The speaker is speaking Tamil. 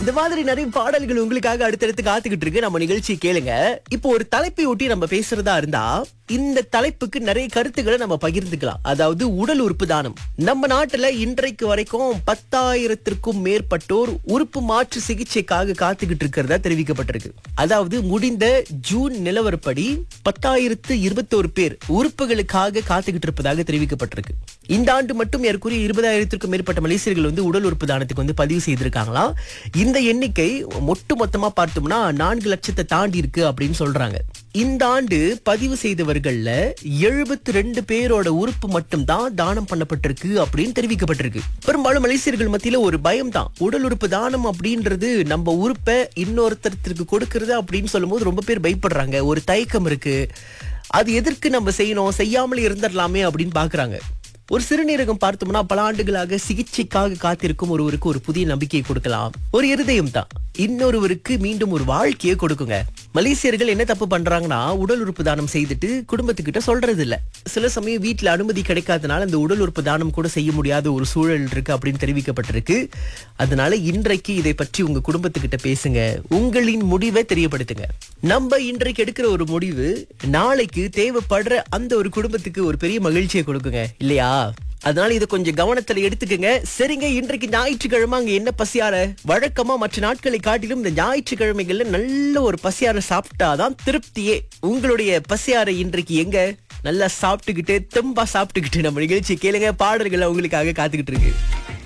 இந்த மாதிரி நிறைய பாடல்கள் உங்களுக்காக அடுத்தடுத்து காத்துக்கிட்டு இருக்கு நம்ம நிகழ்ச்சி கேளுங்க இப்போ ஒரு தலைப்பை ஒட்டி நம்ம பேசுறதா இருந்தா இந்த தலைப்புக்கு நிறைய கருத்துக்களை நம்ம பகிர்ந்துக்கலாம் அதாவது உடல் உறுப்பு தானம் நம்ம நாட்டுல இன்றைக்கு வரைக்கும் பத்தாயிரத்திற்கும் மேற்பட்டோர் உறுப்பு மாற்று சிகிச்சைக்காக காத்துக்கிட்டு இருக்கிறதா தெரிவிக்கப்பட்டிருக்கு அதாவது முடிந்த ஜூன் நிலவரப்படி பத்தாயிரத்து இருபத்தோரு பேர் உறுப்புகளுக்காக காத்துக்கிட்டு இருப்பதாக தெரிவிக்கப்பட்டிருக்கு இந்த ஆண்டு மட்டும் ஏற்குரிய இருபதாயிரத்திற்கும் மேற்பட்ட மலேசியர்கள் வந்து உடல் உறுப்பு தானத்துக்கு வந்து பதிவு செய்திருக்காங்களாம் இந்த எண்ணிக்கை ஒட்டு மொத்தமா பார்த்தோம்னா நான்கு லட்சத்தை தாண்டி இருக்கு அப்படின்னு சொல்றாங்க இந்த ஆண்டு பதிவு செய்தவர்கள்ல எழுபத்தி ரெண்டு பேரோட உறுப்பு மட்டும் தான் தானம் பண்ணப்பட்டிருக்கு அப்படின்னு தெரிவிக்கப்பட்டிருக்கு பெரும்பாலும் மலேசியர்கள் மத்தியில ஒரு பயம் தான் உடல் உறுப்பு தானம் அப்படின்றது நம்ம உறுப்பை இன்னொருத்தருக்கு கொடுக்கறது அப்படின்னு சொல்லும்போது ரொம்ப பேர் பயப்படுறாங்க ஒரு தயக்கம் இருக்கு அது எதற்கு நம்ம செய்யணும் செய்யாமலே இருந்துடலாமே அப்படின்னு பாக்குறாங்க ஒரு சிறுநீரகம் பார்த்தோம்னா பல ஆண்டுகளாக சிகிச்சைக்காக காத்திருக்கும் ஒருவருக்கு ஒரு புதிய நம்பிக்கையை கொடுக்கலாம் ஒரு இருதயம் தான் இன்னொருவருக்கு மீண்டும் ஒரு வாழ்க்கையை கொடுக்குங்க மலேசியர்கள் என்ன தப்பு பண்றாங்கன்னா உடல் உறுப்பு தானம் செய்துட்டு குடும்பத்துக்கிட்ட சொல்றது இல்ல சில சமயம் வீட்டுல அனுமதி கிடைக்காதனால அந்த உடல் உறுப்பு தானம் கூட செய்ய முடியாத ஒரு சூழல் இருக்கு அப்படின்னு தெரிவிக்கப்பட்டிருக்கு அதனால இன்றைக்கு இதை பற்றி உங்க குடும்பத்துக்கிட்ட பேசுங்க உங்களின் முடிவை தெரியப்படுத்துங்க நம்ம இன்றைக்கு எடுக்கிற ஒரு முடிவு நாளைக்கு தேவைப்படுற அந்த ஒரு குடும்பத்துக்கு ஒரு பெரிய மகிழ்ச்சியை கொடுக்குங்க இல்லையா அதனால இதை கொஞ்சம் கவனத்துல எடுத்துக்கங்க சரிங்க இன்றைக்கு ஞாயிற்றுக்கிழமை அங்க என்ன பசியார வழக்கமா மற்ற நாட்களை காட்டிலும் இந்த ஞாயிற்றுக்கிழமைகள்ல நல்ல ஒரு பசியார சாப்பிட்டாதான் திருப்தியே உங்களுடைய பசியார இன்றைக்கு எங்க நல்லா சாப்பிட்டுக்கிட்டு தெம்பா சாப்பிட்டுக்கிட்டு நம்ம நிகழ்ச்சி கேளுங்க பாடல்கள் உங்களுக்காக காத்துக்கிட்டு இருக்கு